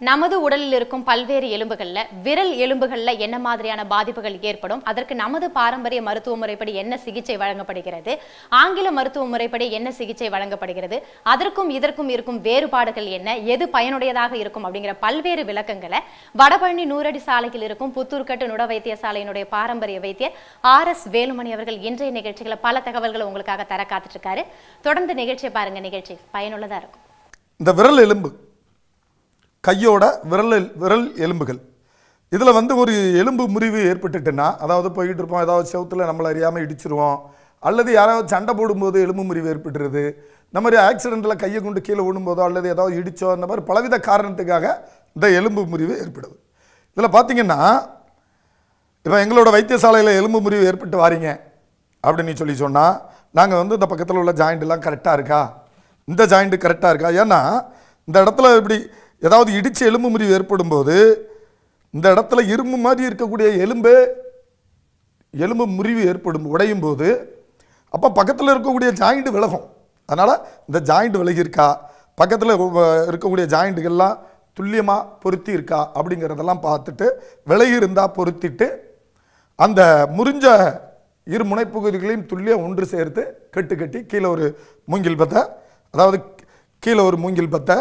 நமது உடலில் இருக்கும் பல்வேறு எலும்புகள்ல விரல் எலும்புகள்ல என்ன மாதிரியான பாதிப்புகள் ஏற்படும் அதற்கு நமது பாரம்பரிய மருத்துவ முறைப்படி என்ன சிகிச்சை வழங்கப்படுகிறது ஆங்கில மருத்துவ முறைப்படி என்ன சிகிச்சை வழங்கப்படுகிறது அதற்கும் இதற்கும் இருக்கும் வேறுபாடுகள் என்ன எது பயனுடையதாக இருக்கும் அப்படிங்கிற பல்வேறு விளக்கங்களை வடபழனி நூறடி சாலையில் இருக்கும் புத்தூர்கட்டு நுட வைத்தியசாலையினுடைய பாரம்பரிய வைத்தியர் ஆர் எஸ் வேலுமணி அவர்கள் இன்றைய நிகழ்ச்சிகளை பல தகவல்களை உங்களுக்காக தர காத்துட்டு இருக்காரு தொடர்ந்து நிகழ்ச்சியை பாருங்க நிகழ்ச்சி பயனுள்ளதா இருக்கும் இந்த விரல் எலும்பு கையோட விரல் எல்- விரல் எலும்புகள் இதில் வந்து ஒரு எலும்பு முறிவு ஏற்பட்டுட்டுன்னா அதாவது போயிட்டு இருப்போம் ஏதாவது செவுத்துல நம்மளை அறியாமல் இடிச்சிருவோம் அல்லது யாராவது சண்டை போடும்போது எலும்பு முறிவு ஏற்பட்டுருது இந்த மாதிரி ஆக்சிடெண்ட்டில் கையை கொண்டு கீழே விழும்போதோ அல்லது ஏதாவது இடிச்சோ அந்த மாதிரி பலவித காரணத்துக்காக இந்த எலும்பு முறிவு ஏற்படுது இதில் பார்த்தீங்கன்னா இப்போ எங்களோட வைத்தியசாலையில் எலும்பு முறிவு ஏற்பட்டு வாரீங்க அப்படின்னு சொல்லி சொன்னால் நாங்கள் வந்து இந்த பக்கத்தில் உள்ள ஜாயிண்ட் எல்லாம் கரெக்டாக இருக்கா இந்த ஜாயிண்ட் கரெக்டாக இருக்கா ஏன்னா இந்த இடத்துல இப்படி ஏதாவது இடிச்சு எலும்பு முறிவு ஏற்படும் போது இந்த இடத்துல இரும்பு மாதிரி இருக்கக்கூடிய எலும்பு எலும்பு முறிவு ஏற்படும் உடையும் போது அப்போ பக்கத்தில் இருக்கக்கூடிய ஜாயிண்ட் விலகும் அதனால் இந்த ஜாயிண்ட் விலகி இருக்கா பக்கத்தில் இருக்கக்கூடிய ஜாயிண்ட்டுகள்லாம் துல்லியமாக பொருத்தி இருக்கா அப்படிங்கிறதெல்லாம் பார்த்துட்டு விலகி இருந்தால் பொருத்திட்டு அந்த முறிஞ்ச இரு முனைப்பகுதிகளையும் துல்லியம் ஒன்று சேர்த்து கட்டு கட்டி கீழே ஒரு மூங்கில் பத்தை அதாவது கீழே ஒரு மூங்கில் பத்தை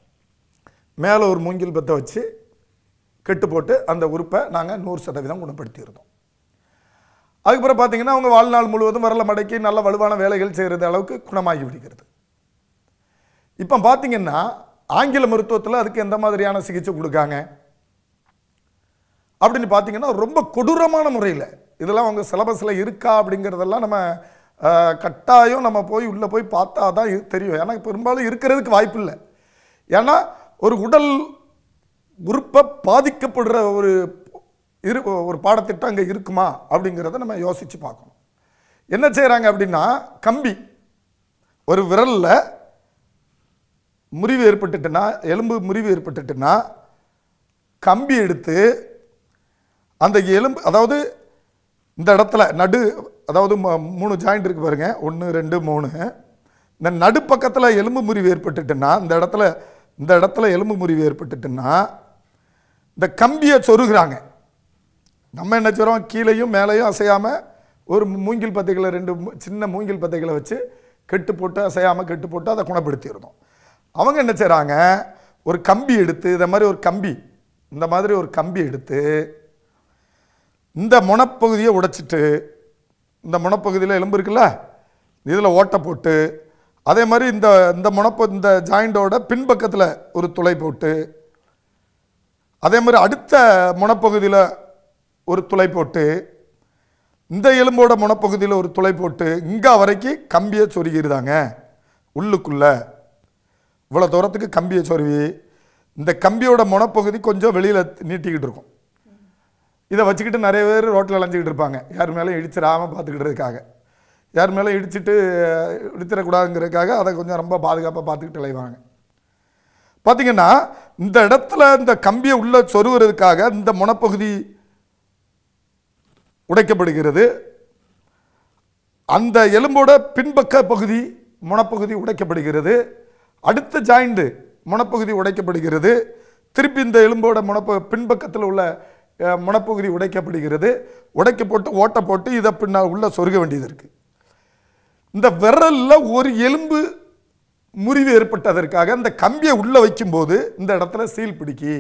மேலே ஒரு மூங்கில் பத்தை வச்சு கெட்டு போட்டு அந்த உறுப்பை நாங்கள் நூறு சதவீதம் குணப்படுத்தியிருந்தோம் அதுக்கப்புறம் பார்த்தீங்கன்னா அவங்க வாழ்நாள் முழுவதும் வரல மடக்கி நல்ல வலுவான வேலைகள் செய்கிறது அளவுக்கு குணமாகி விடுகிறது இப்போ பார்த்தீங்கன்னா ஆங்கில மருத்துவத்தில் அதுக்கு எந்த மாதிரியான சிகிச்சை கொடுக்காங்க அப்படின்னு பார்த்தீங்கன்னா ரொம்ப கொடூரமான முறையில் இதெல்லாம் அவங்க சிலபஸில் இருக்கா அப்படிங்கிறதெல்லாம் நம்ம அஹ், கட்டாயம் நம்ம போய் உள்ளே போய் பார்த்தா தான் இது தெரியும் ஏன்னா பெரும்பாலும் இருக்கிறதுக்கு வாய்ப்பு இல்லை ஏன்னா ஒரு உடல் உறுப்பை பாதிக்கப்படுற ஒரு இரு ஒரு பாடத்திட்டம் அங்கே இருக்குமா அப்படிங்கிறத நம்ம யோசித்து பார்க்கணும் என்ன செய்கிறாங்க அப்படின்னா கம்பி ஒரு விரலில் முறிவு ஏற்பட்டுட்டுன்னா எலும்பு முறிவு ஏற்பட்டுட்டுன்னா கம்பி எடுத்து அந்த எலும்பு அதாவது இந்த இடத்துல நடு அதாவது ம- மூணு ஜாயிண்ட் இருக்கு பாருங்க ஒன்று ரெண்டு மூணு இந்த நடுப்பக்கத்தில் எலும்பு முறிவு ஏற்பட்டுட்டுன்னா இந்த இடத்துல இந்த இடத்துல எலும்பு முறிவு ஏற்பட்டுட்டுன்னா இந்த கம்பியை சொருகிறாங்க நம்ம என்ன செய்கிறோம் கீழேயும் மேலேயும் அசையாமல் ஒரு மூங்கில் பத்தைகளை ரெண்டு மு- சின்ன மூங்கில் பத்தைகளை வச்சு கெட்டு போட்டு அசையாமல் கெட்டு போட்டு அதை குணப்படுத்திடுறோம் அவங்க என்ன செய்கிறாங்க ஒரு கம்பி எடுத்து இந்த மாதிரி ஒரு கம்பி இந்த மாதிரி ஒரு கம்பி எடுத்து இந்த முனப்பகுதியை உடைச்சிட்டு இந்த முனப்பகுதியில் எலும்பு இருக்குல்ல இதில் ஓட்டை போட்டு அதே மாதிரி இந்த இந்த முனப்ப இந்த ஜாயிண்டோட பின்பக்கத்தில் ஒரு துளை போட்டு அதே மாதிரி அடுத்த முனப்பகுதியில் ஒரு துளை போட்டு இந்த எலும்போட முனப்பகுதியில் ஒரு துளை போட்டு இங்கே வரைக்கும் கம்பியை சொருகிருதாங்க உள்ளுக்குள்ள இவ்வளோ தூரத்துக்கு கம்பியை சொருவி இந்த கம்பியோட முனப்பகுதி கொஞ்சம் வெளியில் நீட்டிக்கிட்டு இருக்கும் இதை வச்சுக்கிட்டு நிறைய பேர் ரோட்டில் அலைஞ்சிக்கிட்டு இருப்பாங்க யார் மேலே இடிச்சிடாமல் பார்த்துக்கிட்டதுக்காக யார் மேலே இடிச்சிட்டு அஹ், இடிச்சிடக்கூடாதுங்கிறதுக்காக அதை கொஞ்சம் ரொம்ப பாதுகாப்பாக பார்த்துக்கிட்டு அலைவாங்க பார்த்தீங்கன்னா இந்த இடத்துல இந்த கம்பியை உள்ள சொருகிறதுக்காக இந்த முனப்பகுதி உடைக்கப்படுகிறது அந்த எலும்போட பின்பக்க பகுதி முனப்பகுதி உடைக்கப்படுகிறது அடுத்த ஜாயிண்ட் முனப்பகுதி உடைக்கப்படுகிறது திருப்பி இந்த எலும்போட முனப்ப பின்பக்கத்தில் உள்ள அஹ், முனப்பகுதி உடைக்கப்படுகிறது உடைக்க போட்டு ஓட்டை போட்டு இதை பின்னா உள்ள சொருக வேண்டியது இருக்கு இந்த விரல்ல ஒரு எலும்பு முறிவு ஏற்பட்டதற்காக இந்த கம்பியை உள்ள வைக்கும்போது இந்த இடத்துல சீல் பிடிக்கி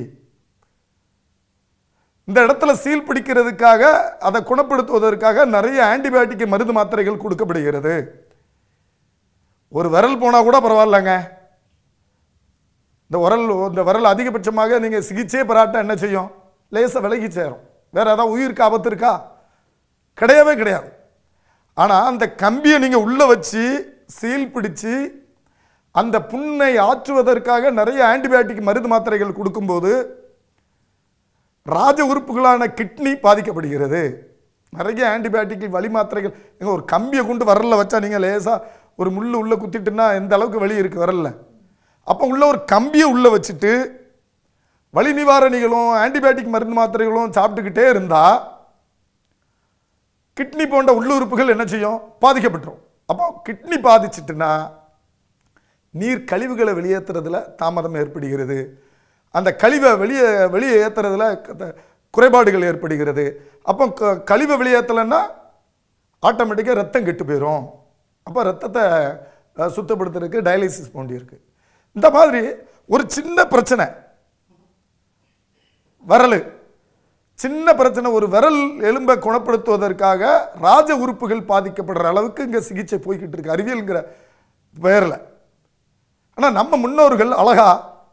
இந்த இடத்துல சீல் பிடிக்கிறதுக்காக அதை குணப்படுத்துவதற்காக நிறைய ஆன்டிபயோட்டிக் மருந்து மாத்திரைகள் கொடுக்கப்படுகிறது ஒரு விரல் போனால் கூட பரவாயில்லைங்க இந்த விரல் இந்த விரல் அதிகபட்சமாக நீங்கள் சிகிச்சையே பெறாட்ட என்ன செய்யும் லேசாக விலகி சேரும் வேற ஏதாவது உயிருக்கு ஆபத்து இருக்கா கிடையவே கிடையாது ஆனால் அந்த கம்பியை நீங்கள் உள்ளே வச்சு சீல் பிடிச்சு அந்த புண்ணை ஆற்றுவதற்காக நிறைய ஆன்டிபயோட்டிக் மருந்து மாத்திரைகள் கொடுக்கும்போது ராஜ உறுப்புகளான கிட்னி பாதிக்கப்படுகிறது நிறைய ஆன்டிபயோட்டிக் வலி மாத்திரைகள் எங்க ஒரு கம்பியை கொண்டு வரல வச்சா நீங்கள் லேசாக ஒரு முள்ளு உள்ளே குத்திட்டுன்னா எந்த அளவுக்கு வலி இருக்கு வரல அப்போ உள்ள ஒரு கம்பியை உள்ளே வச்சுட்டு வலி நிவாரணிகளும் ஆன்டிபயோட்டிக் மருந்து மாத்திரைகளும் சாப்பிட்டுக்கிட்டே இருந்தா கிட்னி போன்ற உள்ளுறுப்புகள் என்ன செய்யும் பாதிக்கப்பட்டுரும் அப்போ கிட்னி பாதிச்சிட்டுனா நீர் கழிவுகளை வெளியேற்றுறதுல தாமதம் ஏற்படுகிறது அந்த கழிவை வெளியே வெளியே ஏற்றுறதுல குறைபாடுகள் ஏற்படுகிறது அப்போ க- கழிவை வெளியேற்றலைன்னா ஆட்டோமேட்டிக்காக ரத்தம் கெட்டு போயிடும் அப்போ ரத்தத்தை அஹ், சுத்தப்படுத்துறதுக்கு டயாலிசிஸ் போண்டி இருக்கு இந்த மாதிரி ஒரு சின்ன பிரச்சனை விரல் சின்ன பிரச்சனை ஒரு விரல் எலும்பை குணப்படுத்துவதற்காக ராஜ உறுப்புகள் பாதிக்கப்படுற அளவுக்கு இங்கே சிகிச்சை போய்கிட்டு இருக்கு அறிவியல்ங்கிற பெயரில் ஆனால் நம்ம முன்னோர்கள் அழகா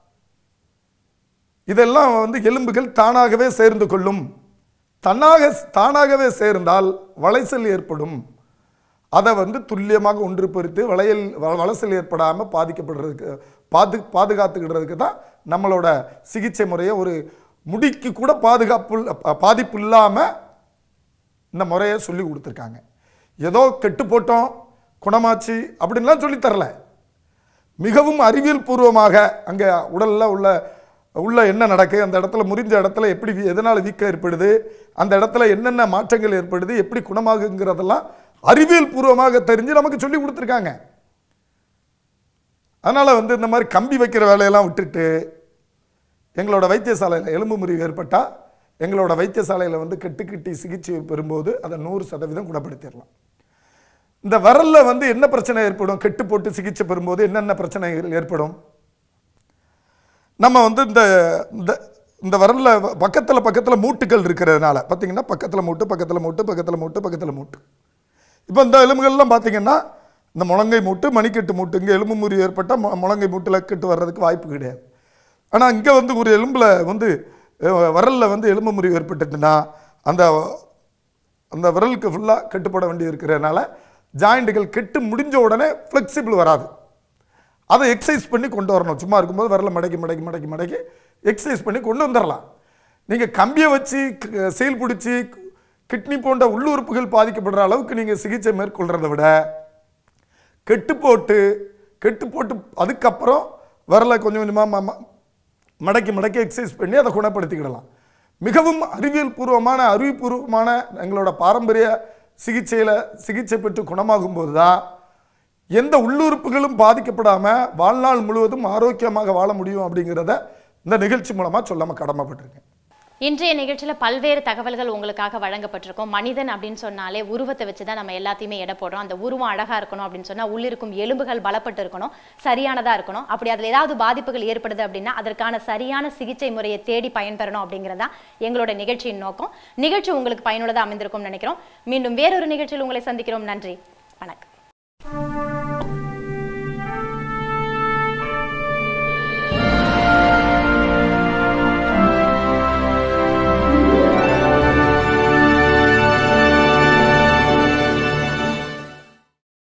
இதெல்லாம் வந்து எலும்புகள் தானாகவே சேர்ந்து கொள்ளும் தன்னாக தானாகவே சேர்ந்தால் வளைசல் ஏற்படும் அதை வந்து துல்லியமாக ஒன்று பொறுத்து வளையல் வ- வளைசல் ஏற்படாமல் பாதிக்கப்படுறதுக்கு பாது பாதுகாத்துக்கிடுறதுக்கு தான் நம்மளோட சிகிச்சை முறையை ஒரு முடிக்கு கூட பாதுகாப்பு இல்ல- ப- பாதிப்பு இல்லாமல் இந்த முறையை சொல்லி கொடுத்துருக்காங்க ஏதோ கெட்டு போட்டோம் குணமாச்சு அப்படின்லாம் சொல்லித் தரல மிகவும் அறிவியல் பூர்வமாக அங்கே உடலில் உள்ள உள்ள என்ன நடக்கு அந்த இடத்துல முறிஞ்ச இடத்துல எப்படி வீ- எதனால வீக்கம் ஏற்படுது அந்த இடத்துல என்னென்ன மாற்றங்கள் ஏற்படுது எப்படி குணமாகுங்கிறதெல்லாம் அறிவியல் பூர்வமாக தெரிஞ்சு நமக்கு சொல்லி கொடுத்துருக்காங்க அதனால் வந்து இந்த மாதிரி கம்பி வைக்கிற வேலையெல்லாம் விட்டுட்டு எங்களோட வைத்தியசாலையில் எலும்பு முறிவு ஏற்பட்டால் எங்களோட வைத்தியசாலையில் வந்து கெட்டுக்கிட்டி சிகிச்சை பெறும்போது அதை நூறு சதவீதம் குணப்படுத்திடலாம் இந்த விரல்ல வந்து என்ன பிரச்சனை ஏற்படும் கெட்டு போட்டு சிகிச்சை பெறும்போது என்னென்ன பிரச்சனைகள் ஏற்படும் நம்ம வந்து இந்த இந்த இந்த விரல்ல பக்கத்தில் பக்கத்தில் மூட்டுகள் இருக்கிறதுனால பார்த்தீங்கன்னா பக்கத்தில் மூட்டு பக்கத்தில் மூட்டு பக்கத்தில் மூட்டு பக்கத்தில் மூட்டு இப்போ இந்த எலும்புகள்லாம் பார்த்தீங்கன்னா இந்த முழங்கை மூட்டு மணிக்கட்டு மூட்டு இங்கே எலும்பு முறிவு ஏற்பட்டால் மு- முழங்கை மூட்டில் கெட்டு வர்றதுக்கு வாய்ப்பு கிடையாது ஆனால் இங்கே வந்து ஒரு எலும்பில் வந்து அஹ், விரல்ல வந்து எலும்பு முறிவு ஏற்பட்டுட்டுன்னா அந்த அந்த விரலுக்கு ஃபுல்லாக கட்டுப்பட வேண்டி இருக்கிறதுனால ஜாயிண்ட்டுகள் கெட்டு முடிஞ்ச உடனே ஃப்ளெக்சிபிள் வராது அதை எக்ஸசைஸ் பண்ணி கொண்டு வரணும் சும்மா இருக்கும்போது விரல மடக்கி மடக்கி மடக்கி மடக்கி எக்ஸசைஸ் பண்ணி கொண்டு வந்துடலாம் நீங்கள் கம்பியை வச்சு க- செயல் பிடிச்சி கிட்னி போன்ற உள்ளுறுப்புகள் பாதிக்கப்படுற அளவுக்கு நீங்கள் சிகிச்சை மேற்கொள்கிறத விட கெட்டு போட்டு கெட்டு போட்டு அதுக்கப்புறம் விரலை கொஞ்சம் கொஞ்சமாக மடக்கி மடக்கி எக்ஸசைஸ் பண்ணி அதை குணப்படுத்திக்கிடலாம் மிகவும் அறிவியல் பூர்வமான அறிவுபூர்வமான எங்களோட பாரம்பரிய சிகிச்சையில் சிகிச்சை பெற்று குணமாகும் போது தான் எந்த உள்ளுறுப்புகளும் பாதிக்கப்படாமல் வாழ்நாள் முழுவதும் ஆரோக்கியமாக வாழ முடியும் அப்படிங்கிறத இந்த நிகழ்ச்சி மூலமாக சொல்லாமல் கடமைப்பட்டிருக்கேன் இன்றைய நிகழ்ச்சியில பல்வேறு தகவல்கள் உங்களுக்காக வழங்கப்பட்டிருக்கும் மனிதன் அப்படின்னு சொன்னாலே உருவத்தை வச்சு தான் நம்ம எல்லாத்தையுமே எடை போடுறோம் அந்த உருவம் அழகா இருக்கணும் அப்படின்னு சொன்னா உள்ளிருக்கும் எலும்புகள் பலப்பட்டு இருக்கணும் சரியானதா இருக்கணும் அப்படி அதுல ஏதாவது பாதிப்புகள் ஏற்படுது அப்படின்னா அதற்கான சரியான சிகிச்சை முறையை தேடி பயன்பெறணும் அப்படிங்கிறதா எங்களோட நிகழ்ச்சியின் நோக்கம் நிகழ்ச்சி உங்களுக்கு பயனுள்ளதா அமைந்திருக்கும்னு நினைக்கிறோம் மீண்டும் வேறொரு நிகழ்ச்சியில் உங்களை சந்திக்கிறோம் நன்றி வணக்கம்